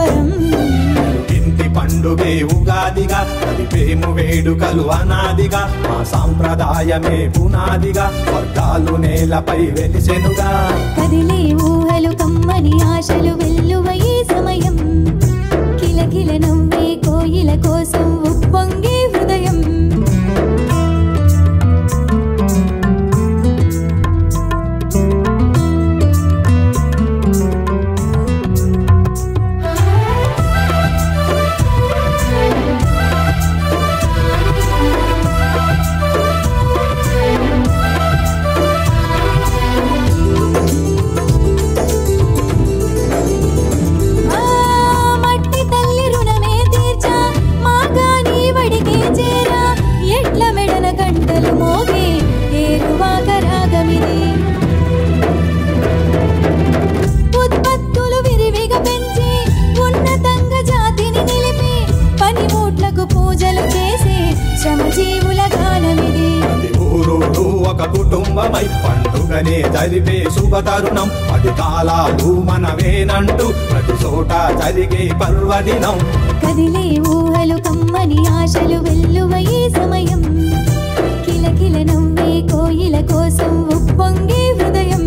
సంబరం ఇంటి పండుగే ఉగాదిగా కలిపేము వేడుకలు అనాదిగా మా సాంప్రదాయమే పునాదిగా వర్గాలు నేలపై వెలిసెనుగా కదిలే ఊహలు కమ్మని ఆశలు వెల్లువ ఈ సమయం కిలకిల నవ్వే కోయిల కోసం ఉప్పొంగే హృదయం ఆ మట్టి తల్లి రుణమే తీర్చా మాగాని వడికే చేరా ఎట్ల మెడన గంటలు మోగే ఏరువాక రాగమిది ఉత్పత్తులు విరివిగా పెంచి ఉన్నతంగా జాతిని నిలిపి పనిముట్లకు పూజలు చేసే శ్రమజీవుల గానమిది ప్రతి ఊరూరు ఒక కుటుంబమై పండుగనే జరిపే శుభ తరుణం పది కాలాలు మనవేనంటూ ప్రతి చోట జరిగే పర్వదినం కదిలే ఊహలు కమ్మని ఆశలు వెల్లువ ఈ సమయం కిలకిల నవ్వే కోయిల కోసం ఉప్పొంగే హృదయం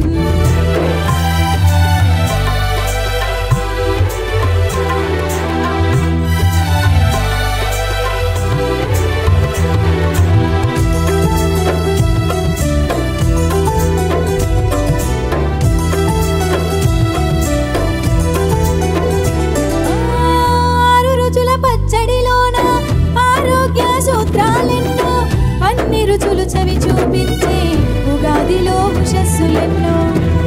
ఆరు రుచుల పచ్చడిలోన ఆరోగ్య సూత్రాలెన్నో అన్ని రుచులు చవి చూపించే ఉగాదిలో ఉషస్సులెన్నో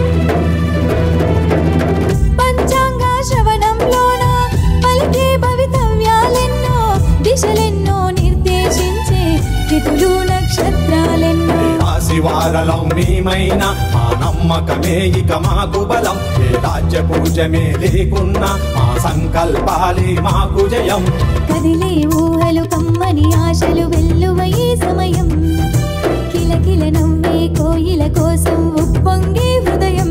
పంచాంగ శ్రవణంలోన పలికే భవితవ్యాలెన్నో దిశలెన్నో నిర్దేశించే తిథులు నక్షత్రాలెన్నో ఆశివారలం మేమైనా మా నమ్మకమే ఇక మాకు బలం ఏ రాజ్య పూజమే లేకున్నా మా సంకల్పాలే మాకు జయం కదిలే ఊహలు కమ్మని ఆశలు వెల్లువ ఈ సమయం కిలకిల నవ్వే కోయిల కోసం ఉప్పొంగే హృదయం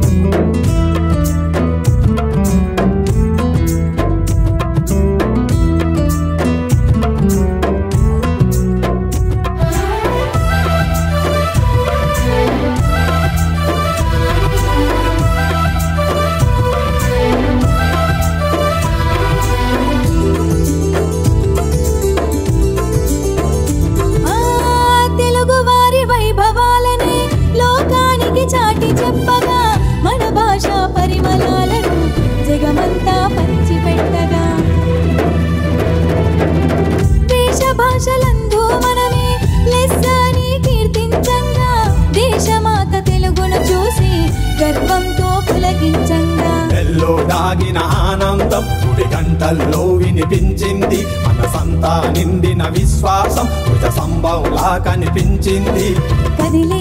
ఆ తెలుగు వారి వైభవాలనే లోకానికి చాటి చెప్పగా మన భాష పరిమళాలను జగమంతా పంచిపెట్టగా దేశ భాషలందు మనమే లెస్సని కీర్తించంగా దేశమాత తెలుగును చూసి గర్వంతో పులకించంగా ఎల్లో దాగిన ఆనందం గుడి గంటల్లో వినిపించింది మనసంతా నిండిన విశ్వాసం భుజ సంభంలా కనిపించింది కదిలే